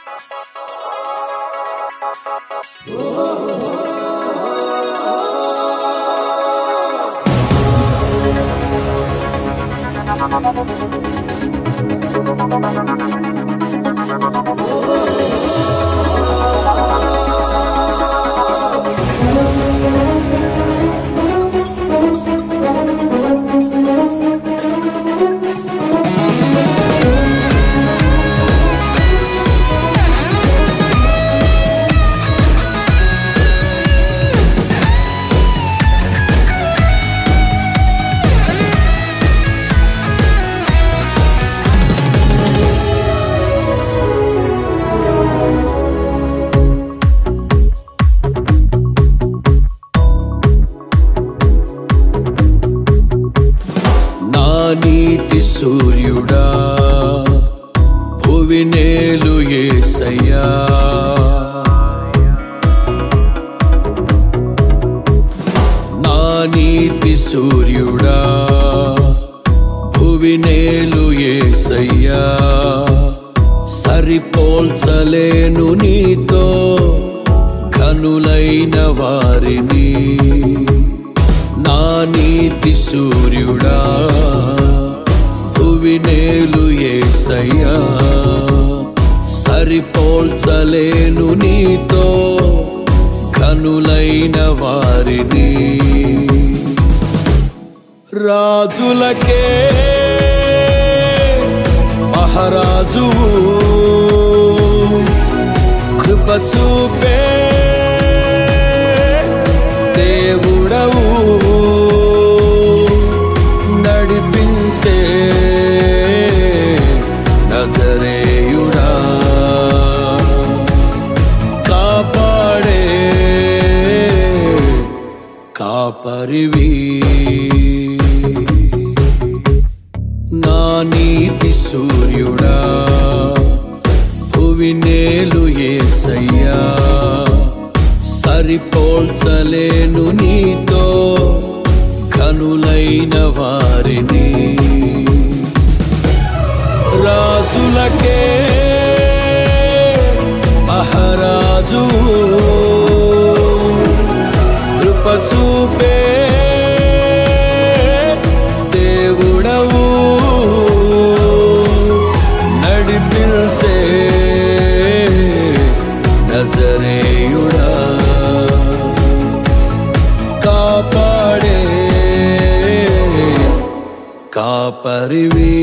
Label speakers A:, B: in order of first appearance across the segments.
A: నా నీతి సూర్యుడా భువినేలు ఏసయ్యా నా నీతి సూర్యుడా భువినేలు ఏసయ్యా సరిపోల్చలేను నీతో కనులైన వారిని నా నీతి సూర్యుడా భువినేలు ఏసయ్యా సరిపోల్చలేను నీతో కనులైన వారిని రాజులకే మహారాజు కృప చూపే దేవుడవు నడిపించే నజరేయుడా కాపాడే కాపరివి నా నీతి సూర్యుడా భువినేలు ఏసయ్యా సరిపోల్చలేను నీతో కనులైన వారిని రాజులకే మహారాజు కృప చూపే దేవుడవు నడిపించే నజరేయుడా కాపాడే కాపరివి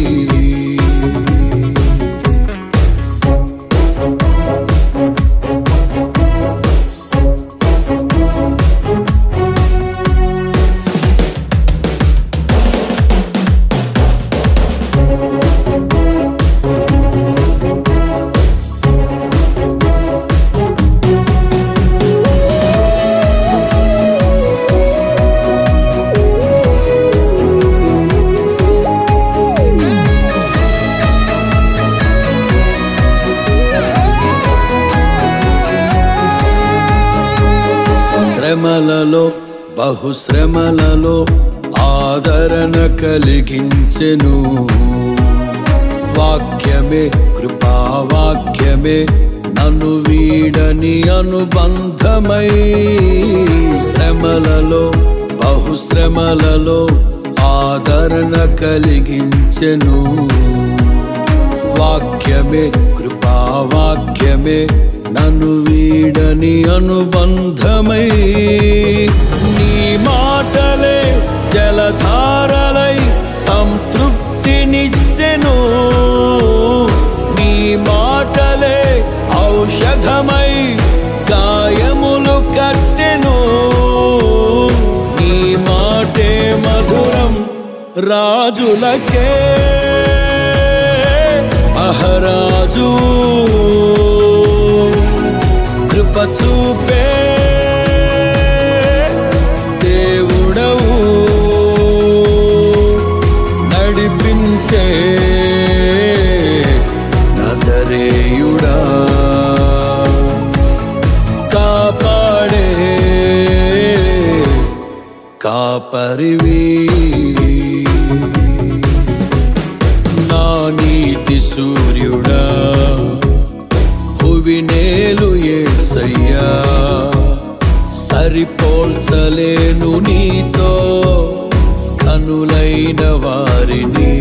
A: శ్రమలలో బహుశ్రమలలో ఆదరణ కలిగించెను వాక్యమే కృపావాక్యమే నన్ను వీడని అనుబంధమై శ్రమలలో బహుశ్రమలలో ఆదరణ కలిగించెను వాక్యమే కృపావాక్యమే నన్ను వీడని అనుబంధమై నీ మాటలే జలధారలై సంతృప్తినిచ్చెను నీ మాటలే ఔషధమై గాయములు కట్టెను నీ మాటే మధురం రాజులకే మహారాజు కృప చూపే దేవుడవు నడిపించే నజరేయుడా కాపాడే కాపరివి నా నీతి సూర్యుడా భువినేలు ఏసయ్యా సరిపోల్చలేను నీతో కనులైన వారిని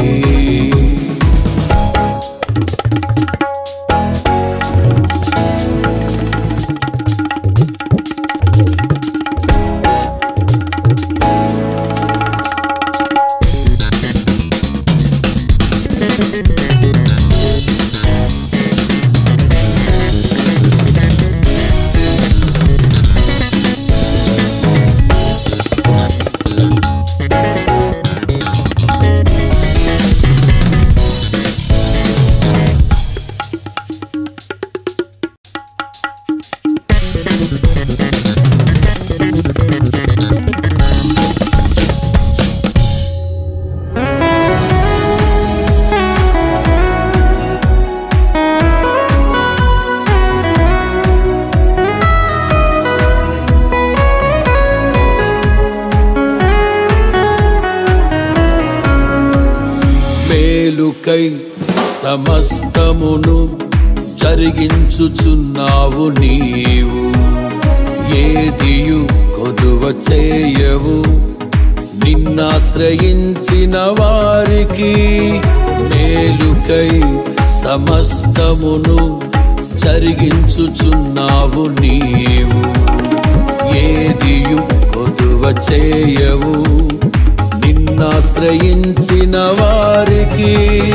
A: మేలుకై సమస్తమును జరిగించుచున్నావు నీవు ఏదియు కొదువ చేయవు నిన్నాశ్రయించిన వారికి మేలుకై సమస్తమును జరిగించుచున్నావు నీవు ఏదియు కొదువ చేయవు నిన్నాశ్రయించిన వారికి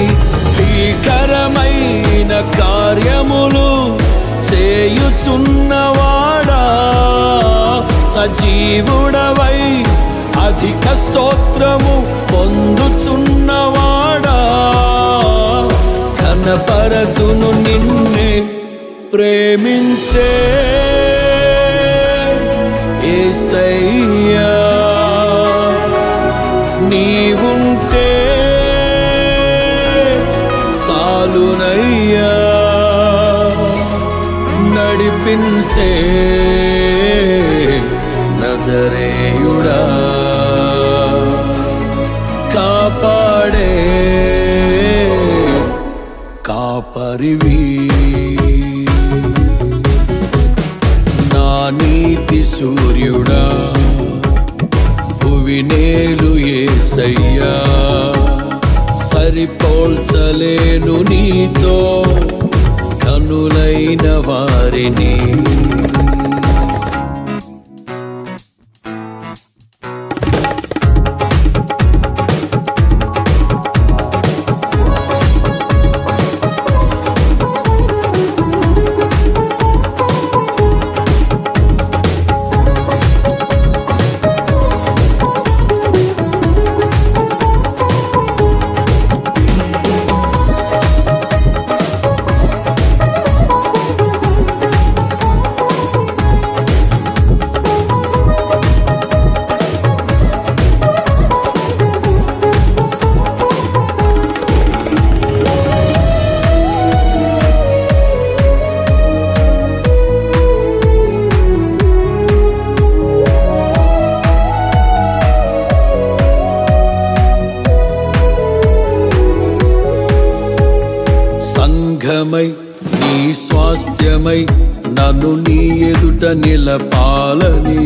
A: భీకరమైన కార్యములు చేయుచున్నవాడా సజీవుడవై అధిక స్తోత్రము పొందుచున్నవాడా కనపరతును నిన్నే ప్రేమించే ఏసయ్యా నీవుంటే చాలునయ్యా నడిపించే నజరేయుడా కాపాడే కాపరివి నా నీతి సూర్యుడా భువినేలు ఏసయ్యా సరిపోల్చలేను నీతో కనులైన వారిని సంఘమై నీ స్వాస్థ్యమై నన్ను నీ ఎదుట నిలపాలని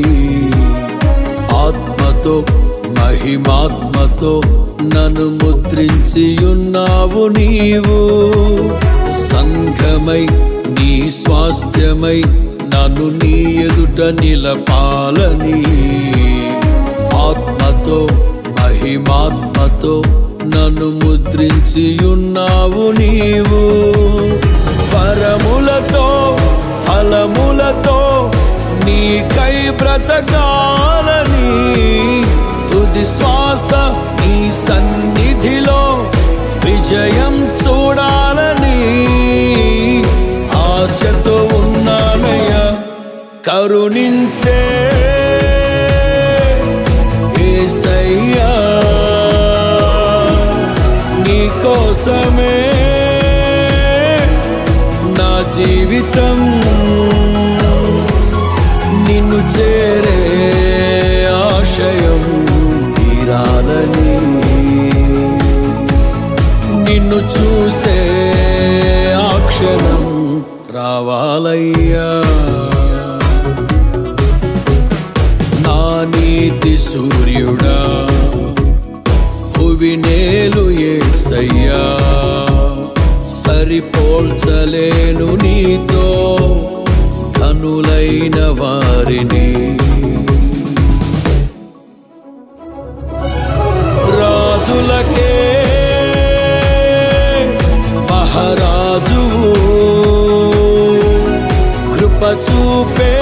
A: ఆత్మతో మహిమాత్మతో నన్ను ముద్రించి ఉన్నావు నీవు సంఘమై నీ స్వాస్థ్యమై నన్ను నీ ఎదుట నిలపాలని ఆత్మతో మహిమాత్మతో నన్ను ముద్రించి ఉన్నావు నీవు పరములతో ఫలములతో నీకై బ్రతకాలని తుది శ్వాస నీ సన్నిధిలో విజయం చూడాలని ఆశతో ఉన్నానయ్యా కరుణించే యేసయ్యా నీ కోసమే నా జీవితం నిన్ను చేరే ఆశయం తీరాలని నిన్ను చూసే ఆ క్షణం రావాలయ్యా నా నీతి సూర్యుడా భువినేలు ఏసయ్యా సరిపోల్చలేను నీతో కనులైన వారిని రాజులకే మహారాజు కృప చూపే